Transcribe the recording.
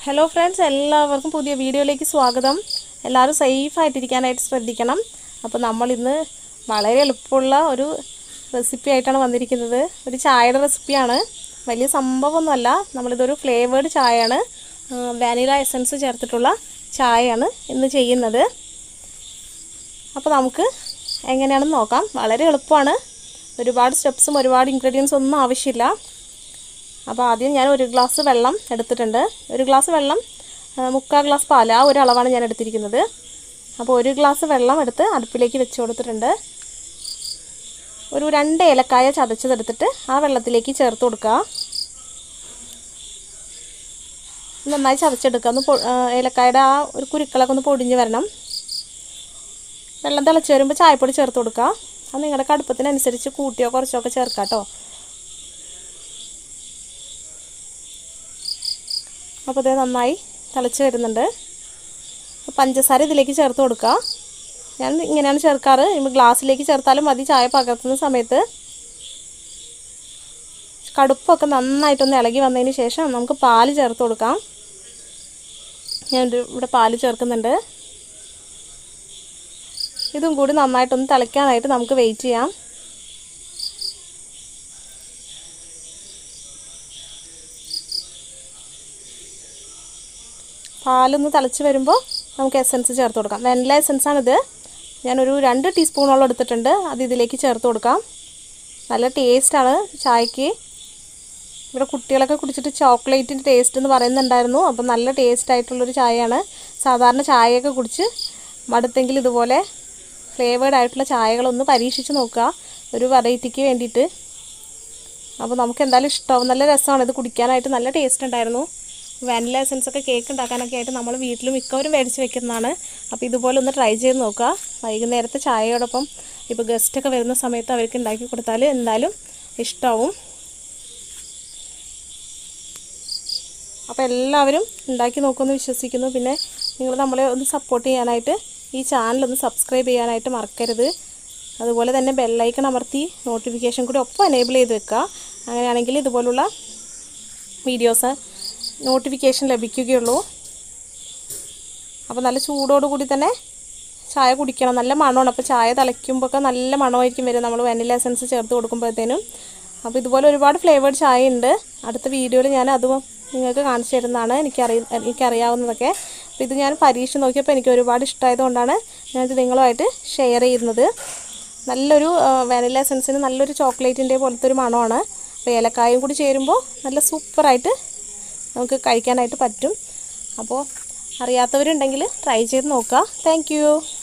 hello friends എല്ലാവർക്കും പുതിയ വീഡിയോയിലേക്ക് സ്വാഗതം എല്ലാവരും സേഫായിട്ടിരിക്കാനായിട്ട് ശ്രദ്ധിക്കണം അപ്പോൾ നമ്മളിന്ന് വളരെ എളുപ്പമുള്ള ഒരു റെസിപ്പി ആയിട്ടാണ് വന്നിരിക്കുന്നത് ഒരു ചായയുടെ റെസിപ്പിയാണ് വലിയ സംഭവമൊന്നുമല്ല നമ്മളിതൊരു ഫ്ലേവേർഡ് ചായയാണ് വാനില എസൻസ് ചേർത്തിട്ടുള്ള ചായയാണ് ഇന്ന് ചെയ്യുന്നത് അപ്പോൾ നമുക്ക് എങ്ങനെയാണെന്ന് നോക്കാം വളരെ എളുപ്പമാണ് ഒരുപാട് സ്റ്റെപ്സും ഒരുപാട് ഇൻഗ്രീഡിയൻസ് ഒന്നും ആവശ്യമില്ല അപ്പോൾ ആദ്യം ഞാൻ ഒരു ഗ്ലാസ് വെള്ളം എടുത്തിട്ടുണ്ട് ഒരു ഗ്ലാസ് വെള്ളം ആ, മുക്കാൽ ഗ്ലാസ് പാൽ ആ ഒരു അളവാണ് ഞാൻ എടുത്തിരിക്കുന്നത് അപ്പോൾ ഒരു ഗ്ലാസ് വെള്ളം എടുത്ത് അടുപ്പിലേക്ക് വെച്ച് കൊടുത്തിട്ടുണ്ട് ഒരു രണ്ട് ഏലക്കായ ചതച്ചതെടുത്തിട്ട് ആ വെള്ളത്തിലേക്ക് ചേർത്ത് കൊടുക്കുക നന്നായി ചതച്ചെടുക്കുക ഒന്ന് പൊ- ആ, ഏലക്കായുടെ ആ ഒരു കുരുക്കളൊക്കെ ഒന്ന് പൊടിഞ്ഞ് വരണം വെള്ളം തിളച്ച് വരുമ്പോൾ ചായപ്പൊടി ചേർത്ത് കൊടുക്കുക അത് നിങ്ങളുടെ കടുപ്പത്തിനനുസരിച്ച് കൂട്ടിയോ കുറച്ചോ ഒക്കെ ചേർക്കാം കേട്ടോ അപ്പോൾ ഇത് നന്നായി തിളച്ച് വരുന്നുണ്ട് അപ്പോൾ പഞ്ചസാര ഇതിലേക്ക് ചേർത്ത് കൊടുക്കുക ഞാൻ ഇങ്ങനെയാണ് ചേർക്കാറ് ഇപ്പോൾ ഗ്ലാസ്സിലേക്ക് ചേർത്താലും മതി ചായ പകർത്തുന്ന സമയത്ത് കടുപ്പൊക്കെ നന്നായിട്ടൊന്ന് ഇളകി വന്നതിന് ശേഷം നമുക്ക് പാല് ചേർത്ത് കൊടുക്കാം ഞാൻ ഇത് ഇവിടെ പാല് ചേർക്കുന്നുണ്ട് ഇതും കൂടി നന്നായിട്ടൊന്ന് തിളയ്ക്കാനായിട്ട് നമുക്ക് വെയിറ്റ് ചെയ്യാം പാലൊന്ന് തിളച്ച് വരുമ്പോൾ നമുക്ക് എസൻസ് ചേർത്ത് കൊടുക്കാം വെനില എസൻസാണിത് ഞാനൊരു രണ്ട് ടീസ്പൂണോളം എടുത്തിട്ടുണ്ട് അത് ഇതിലേക്ക് ചേർത്ത് കൊടുക്കാം നല്ല ടേസ്റ്റാണ് ചായക്ക് ഇവിടെ കുട്ടികളൊക്കെ കുടിച്ചിട്ട് ചോക്ലേറ്റിൻ്റെ ടേസ്റ്റ് എന്ന് പറയുന്നുണ്ടായിരുന്നു അപ്പം നല്ല ടേസ്റ്റ് ആയിട്ടുള്ളൊരു ചായയാണ് സാധാരണ ചായയൊക്കെ കുടിച്ച് മടുത്തെങ്കിൽ ഇതുപോലെ ഫ്ലേവേഡ് ആയിട്ടുള്ള ചായകളൊന്ന് പരീക്ഷിച്ച് നോക്കുക ഒരു വെറൈറ്റിക്ക് വേണ്ടിയിട്ട് അപ്പോൾ നമുക്ക് എന്തായാലും ഇഷ്ടമാവും നല്ല രസമാണ് ഇത് കുടിക്കാനായിട്ട് നല്ല ടേസ്റ്റ് ഉണ്ടായിരുന്നു വാനില എസൻസ് ഒക്കെ കേക്ക് ഉണ്ടാക്കാനൊക്കെ ആയിട്ട് നമ്മൾ വീട്ടിൽ മിക്കവരും മേടിച്ച് വെക്കുന്നതാണ് അപ്പോൾ ഇതുപോലെ ഒന്ന് ട്രൈ ചെയ്ത് നോക്കുക വൈകുന്നേരത്തെ ചായയോടൊപ്പം ഇപ്പോൾ ഗസ്റ്റൊക്കെ വരുന്ന സമയത്ത് അവർക്ക് ഉണ്ടാക്കി കൊടുത്താൽ എന്തായാലും ഇഷ്ടമാവും അപ്പോൾ എല്ലാവരും ഉണ്ടാക്കി നോക്കുമെന്ന് വിശ്വസിക്കുന്നു പിന്നെ നിങ്ങൾ നമ്മളെ ഒന്ന് സപ്പോർട്ട് ചെയ്യാനായിട്ട് ഈ ചാനൽ ഒന്ന് സബ്സ്ക്രൈബ് ചെയ്യാനായിട്ട് മറക്കരുത് അതുപോലെ തന്നെ ബെല്ലൈക്കൺ അമർത്തി നോട്ടിഫിക്കേഷൻ കൂടി ഒപ്പം എനേബിൾ ചെയ്ത് വെക്കുക അങ്ങനെയാണെങ്കിൽ ഇതുപോലുള്ള വീഡിയോസ് നോട്ടിഫിക്കേഷൻ ലഭിക്കുകയുള്ളൂ അപ്പോൾ നല്ല ചൂടോടുകൂടി തന്നെ ചായ കുടിക്കണം നല്ല മണമാണ് അപ്പോൾ ചായ തിളയ്ക്കുമ്പോഴൊക്കെ നല്ല മണമായിരിക്കും വരും നമ്മൾ വെനില എസൻസ് ചേർത്ത് കൊടുക്കുമ്പോഴത്തേനും അപ്പോൾ ഇതുപോലെ ഒരുപാട് ഫ്ലേവേർഡ് ചായ ഉണ്ട് അടുത്ത വീഡിയോയിൽ ഞാൻ അത് നിങ്ങൾക്ക് കാണിച്ചു തരുന്നതാണ് എനിക്കറിയ എനിക്കറിയാവുന്നതൊക്കെ അപ്പോൾ ഇത് ഞാൻ പരീക്ഷ നോക്കിയപ്പോൾ എനിക്ക് ഒരുപാട് ഇഷ്ടമായതുകൊണ്ടാണ് ഞാനിത് നിങ്ങളുമായിട്ട് ഷെയർ ചെയ്യുന്നത് നല്ലൊരു വെനില എസൻസിന് നല്ലൊരു ചോക്ലേറ്റിൻ്റെ പോലത്തെ ഒരു മണമാണ് അപ്പോൾ ഏലക്കായും കൂടി ചേരുമ്പോൾ നല്ല സൂപ്പറായിട്ട് നമുക്ക് കഴിക്കാനായിട്ട് പറ്റും അപ്പോൾ അറിയാത്തവരുണ്ടെങ്കിൽ ട്രൈ ചെയ്ത് നോക്കുക താങ്ക്